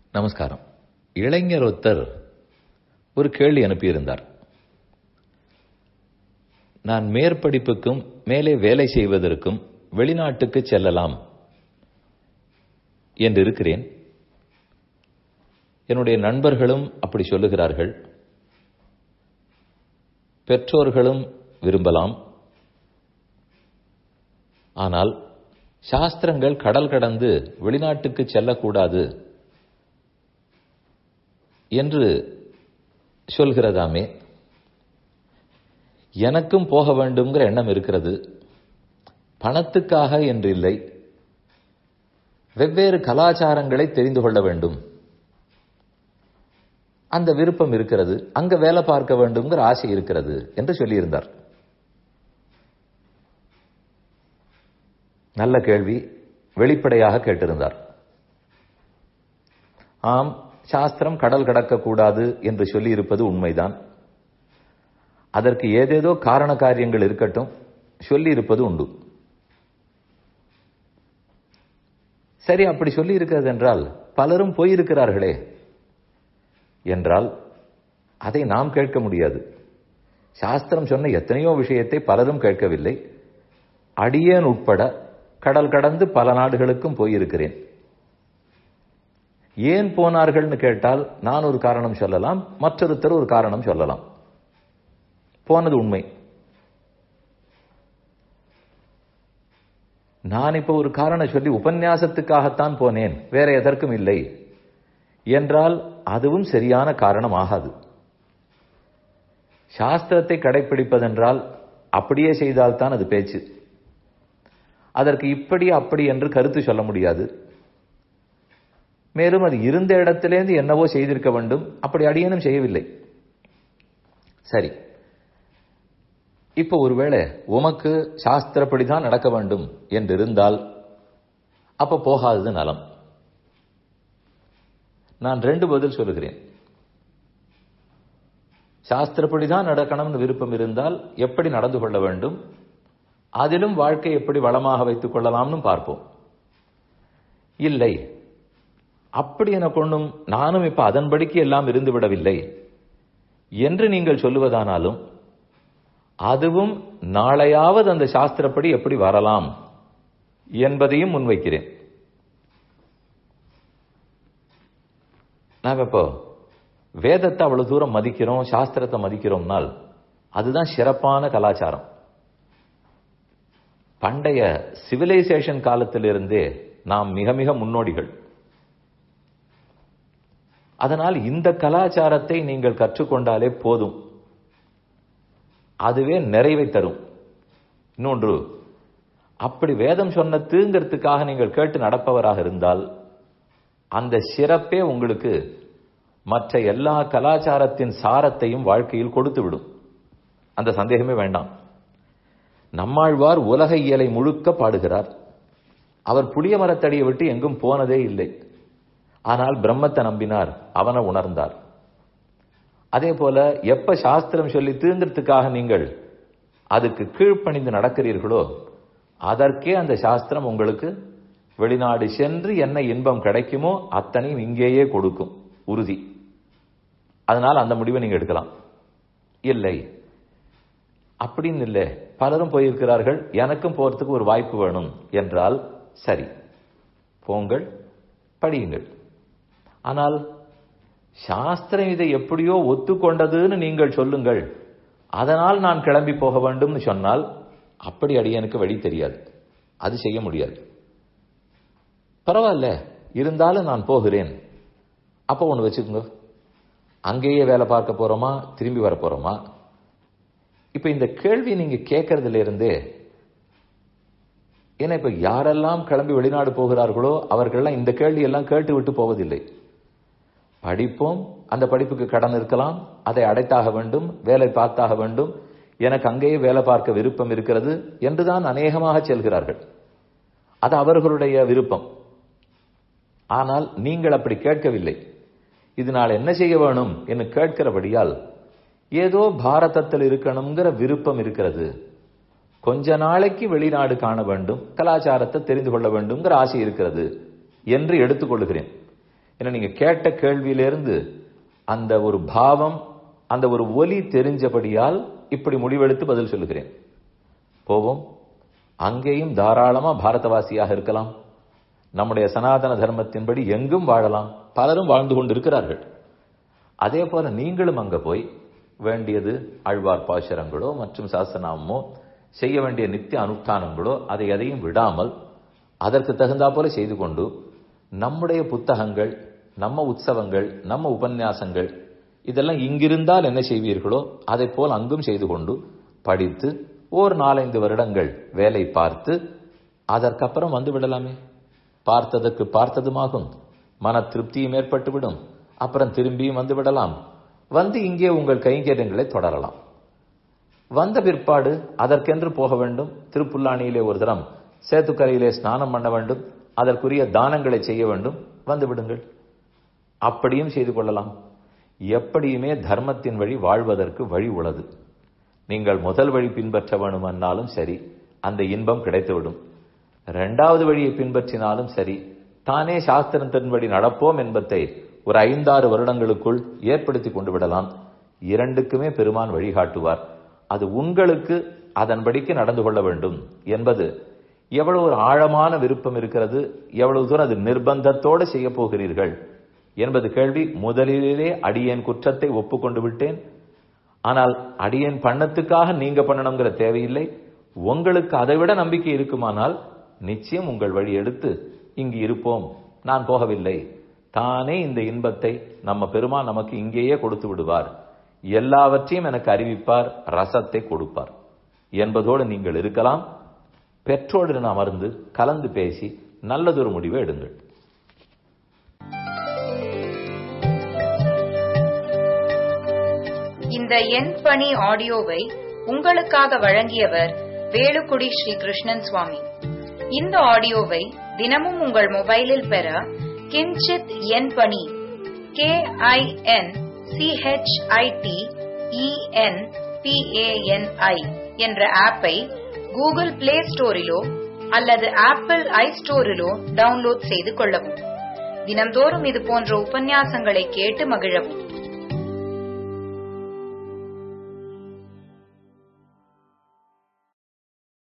நமஸ்காரம் இளைஞர் ஒருத்தர் ஒரு கேள்வி அனுப்பியிருந்தார் நான் மேற்படிப்புக்கும் மேலே வேலை செய்வதற்கும் வெளிநாட்டுக்கு செல்லலாம் என்று இருக்கிறேன் என்னுடைய நண்பர்களும் அப்படி சொல்லுகிறார்கள் பெற்றோர்களும் விரும்பலாம் ஆனால் சாஸ்திரங்கள் கடல் கடந்து வெளிநாட்டுக்கு செல்லக்கூடாது என்று சொல்கிறதாமே எனக்கும் போக வேண்டும்ங்கிற எண்ணம் இருக்கிறது பணத்துக்காக என்று இல்லை வெவ்வேறு கலாச்சாரங்களை தெரிந்து கொள்ள வேண்டும் அந்த விருப்பம் இருக்கிறது அங்க வேலை பார்க்க வேண்டும்ங்கிற ஆசை இருக்கிறது என்று சொல்லியிருந்தார் நல்ல கேள்வி வெளிப்படையாக கேட்டிருந்தார் ஆம் சாஸ்திரம் கடல் கடக்கக்கூடாது என்று சொல்லியிருப்பது உண்மைதான் அதற்கு ஏதேதோ காரண காரியங்கள் இருக்கட்டும் சொல்லியிருப்பது உண்டு சரி அப்படி சொல்லி இருக்கிறது என்றால் பலரும் போயிருக்கிறார்களே என்றால் அதை நாம் கேட்க முடியாது சாஸ்திரம் சொன்ன எத்தனையோ விஷயத்தை பலரும் கேட்கவில்லை அடியேன் உட்பட கடல் கடந்து பல நாடுகளுக்கும் போயிருக்கிறேன் ஏன் போனார்கள்னு கேட்டால் நான் ஒரு காரணம் சொல்லலாம் மற்றொருத்தர் ஒரு காரணம் சொல்லலாம் போனது உண்மை நான் இப்ப ஒரு காரணம் சொல்லி உபன்யாசத்துக்காகத்தான் போனேன் வேற எதற்கும் இல்லை என்றால் அதுவும் சரியான காரணம் ஆகாது சாஸ்திரத்தை கடைபிடிப்பதென்றால் அப்படியே செய்தால்தான் அது பேச்சு அதற்கு இப்படி அப்படி என்று கருத்து சொல்ல முடியாது மேலும் அது இருந்த இடத்திலேருந்து என்னவோ செய்திருக்க வேண்டும் அப்படி அடியனும் செய்யவில்லை சரி இப்ப ஒருவேளை உமக்கு சாஸ்திரப்படிதான் நடக்க வேண்டும் என்று இருந்தால் அப்ப போகாதது நலம் நான் ரெண்டு பதில் சொல்லுகிறேன் சாஸ்திரப்படிதான் நடக்கணும்னு விருப்பம் இருந்தால் எப்படி நடந்து கொள்ள வேண்டும் அதிலும் வாழ்க்கை எப்படி வளமாக வைத்துக் கொள்ளலாம்னு பார்ப்போம் இல்லை அப்படி என கொண்டும் நானும் இப்ப அதன்படிக்கு எல்லாம் இருந்து விடவில்லை என்று நீங்கள் சொல்லுவதானாலும் அதுவும் நாளையாவது அந்த சாஸ்திரப்படி எப்படி வரலாம் என்பதையும் முன்வைக்கிறேன் நாம் இப்போ வேதத்தை அவ்வளவு தூரம் மதிக்கிறோம் சாஸ்திரத்தை மதிக்கிறோம்னால் அதுதான் சிறப்பான கலாச்சாரம் பண்டைய சிவிலைசேஷன் காலத்திலிருந்தே நாம் மிக மிக முன்னோடிகள் அதனால் இந்த கலாச்சாரத்தை நீங்கள் கற்றுக்கொண்டாலே போதும் அதுவே நிறைவை தரும் இன்னொன்று அப்படி வேதம் சொன்னதுங்கிறதுக்காக நீங்கள் கேட்டு நடப்பவராக இருந்தால் அந்த சிறப்பே உங்களுக்கு மற்ற எல்லா கலாச்சாரத்தின் சாரத்தையும் வாழ்க்கையில் கொடுத்து விடும் அந்த சந்தேகமே வேண்டாம் நம்மாழ்வார் உலக இயலை முழுக்க பாடுகிறார் அவர் புளிய மரத்தடியை விட்டு எங்கும் போனதே இல்லை ஆனால் பிரம்மத்தை நம்பினார் அவனை உணர்ந்தார் அதே போல எப்ப சாஸ்திரம் சொல்லி தீர்ந்ததுக்காக நீங்கள் அதுக்கு கீழ்ப்பணிந்து நடக்கிறீர்களோ அதற்கே அந்த சாஸ்திரம் உங்களுக்கு வெளிநாடு சென்று என்ன இன்பம் கிடைக்குமோ அத்தனையும் இங்கேயே கொடுக்கும் உறுதி அதனால் அந்த முடிவை நீங்க எடுக்கலாம் இல்லை அப்படின்னு இல்லை பலரும் போயிருக்கிறார்கள் எனக்கும் போறதுக்கு ஒரு வாய்ப்பு வேணும் என்றால் சரி போங்கள் படியுங்கள் ஆனால் சாஸ்திரம் இதை எப்படியோ ஒத்துக்கொண்டதுன்னு நீங்கள் சொல்லுங்கள் அதனால் நான் கிளம்பி போக வேண்டும்னு சொன்னால் அப்படி அடியனுக்கு வழி தெரியாது அது செய்ய முடியாது பரவாயில்ல இருந்தாலும் நான் போகிறேன் அப்போ ஒன்று வச்சுக்கோங்க அங்கேயே வேலை பார்க்க போறோமா திரும்பி வர போறோமா இப்ப இந்த கேள்வி நீங்க கேட்கறதுல இருந்தே ஏன்னா இப்ப யாரெல்லாம் கிளம்பி வெளிநாடு போகிறார்களோ அவர்கள்லாம் இந்த கேள்வி எல்லாம் கேட்டு விட்டு போவதில்லை படிப்போம் அந்த படிப்புக்கு கடன் இருக்கலாம் அதை அடைத்தாக வேண்டும் வேலை பார்த்தாக வேண்டும் எனக்கு அங்கேயே வேலை பார்க்க விருப்பம் இருக்கிறது என்றுதான் அநேகமாக செல்கிறார்கள் அது அவர்களுடைய விருப்பம் ஆனால் நீங்கள் அப்படி கேட்கவில்லை இதனால் என்ன செய்ய வேணும் என்று கேட்கிறபடியால் ஏதோ பாரதத்தில் இருக்கணுங்கிற விருப்பம் இருக்கிறது கொஞ்ச நாளைக்கு வெளிநாடு காண வேண்டும் கலாச்சாரத்தை தெரிந்து கொள்ள வேண்டும்ங்கிற ஆசை இருக்கிறது என்று எடுத்துக்கொள்கிறேன் ஏன்னா நீங்க கேட்ட கேள்வியிலிருந்து அந்த ஒரு பாவம் அந்த ஒரு ஒலி தெரிஞ்சபடியால் இப்படி முடிவெடுத்து பதில் சொல்லுகிறேன் போவோம் அங்கேயும் தாராளமா பாரதவாசியாக இருக்கலாம் நம்முடைய சனாதன தர்மத்தின்படி எங்கும் வாழலாம் பலரும் வாழ்ந்து கொண்டிருக்கிறார்கள் அதே போல நீங்களும் அங்க போய் வேண்டியது ஆழ்வார் பாசுரங்களோ மற்றும் சாஸ்திரநாமமோ செய்ய வேண்டிய நித்திய அனுஷ்டானங்களோ அதை எதையும் விடாமல் அதற்கு தகுந்தா போல செய்து கொண்டு நம்முடைய புத்தகங்கள் நம்ம உற்சவங்கள் நம்ம உபன்யாசங்கள் இதெல்லாம் இங்கிருந்தால் என்ன செய்வீர்களோ அதை போல் அங்கும் செய்து கொண்டு படித்து ஓர் நாலைந்து வருடங்கள் வேலை பார்த்து அதற்கப்புறம் வந்து விடலாமே பார்த்ததற்கு பார்த்ததுமாகும் மன திருப்தியும் ஏற்பட்டுவிடும் அப்புறம் திரும்பியும் வந்து விடலாம் வந்து இங்கே உங்கள் கைங்கரியங்களை தொடரலாம் வந்த பிற்பாடு அதற்கென்று போக வேண்டும் திருப்புல்லானியிலே ஒரு தரம் சேத்துக்கரையிலே ஸ்நானம் பண்ண வேண்டும் அதற்குரிய தானங்களை செய்ய வேண்டும் வந்து விடுங்கள் அப்படியும் செய்து கொள்ளலாம் எப்படியுமே தர்மத்தின் வழி வாழ்வதற்கு வழி உள்ளது நீங்கள் முதல் வழி பின்பற்ற வேணுமென்னாலும் சரி அந்த இன்பம் கிடைத்துவிடும் இரண்டாவது வழியை பின்பற்றினாலும் சரி தானே சாஸ்திரத்தின்படி நடப்போம் என்பதை ஒரு ஐந்தாறு வருடங்களுக்குள் ஏற்படுத்தி கொண்டு விடலாம் இரண்டுக்குமே பெருமான் வழிகாட்டுவார் அது உங்களுக்கு அதன்படிக்கு நடந்து கொள்ள வேண்டும் என்பது எவ்வளவு ஒரு ஆழமான விருப்பம் இருக்கிறது எவ்வளவு தூரம் அது நிர்பந்தத்தோடு செய்ய போகிறீர்கள் என்பது கேள்வி முதலிலே அடியேன் குற்றத்தை ஒப்புக்கொண்டு விட்டேன் ஆனால் அடியேன் பண்ணத்துக்காக நீங்க பண்ணணுங்கிற தேவையில்லை உங்களுக்கு அதைவிட நம்பிக்கை இருக்குமானால் நிச்சயம் உங்கள் வழி எடுத்து இங்கு இருப்போம் நான் போகவில்லை தானே இந்த இன்பத்தை நம்ம பெருமான் நமக்கு இங்கேயே கொடுத்து விடுவார் எல்லாவற்றையும் எனக்கு அறிவிப்பார் ரசத்தை கொடுப்பார் என்பதோடு நீங்கள் இருக்கலாம் பெற்றோருடன் அமர்ந்து கலந்து பேசி நல்லதொரு முடிவை எடுங்கள் இந்த எண் பணி ஆடியோவை உங்களுக்காக வழங்கியவர் வேலுக்குடி ஸ்ரீ கிருஷ்ணன் சுவாமி இந்த ஆடியோவை தினமும் உங்கள் மொபைலில் பெற கிஞ்சித் எண் பணி கே ஐ என் சிஹெச்ஐடி இஎன் பிஏஎன்ஐ என்ற ஆப்பை கூகுள் பிளே ஸ்டோரிலோ அல்லது ஆப்பிள் ஐ ஸ்டோரிலோ டவுன்லோட் செய்து கொள்ளவும் தினந்தோறும் இது போன்ற உபன்யாசங்களை கேட்டு மகிழவும்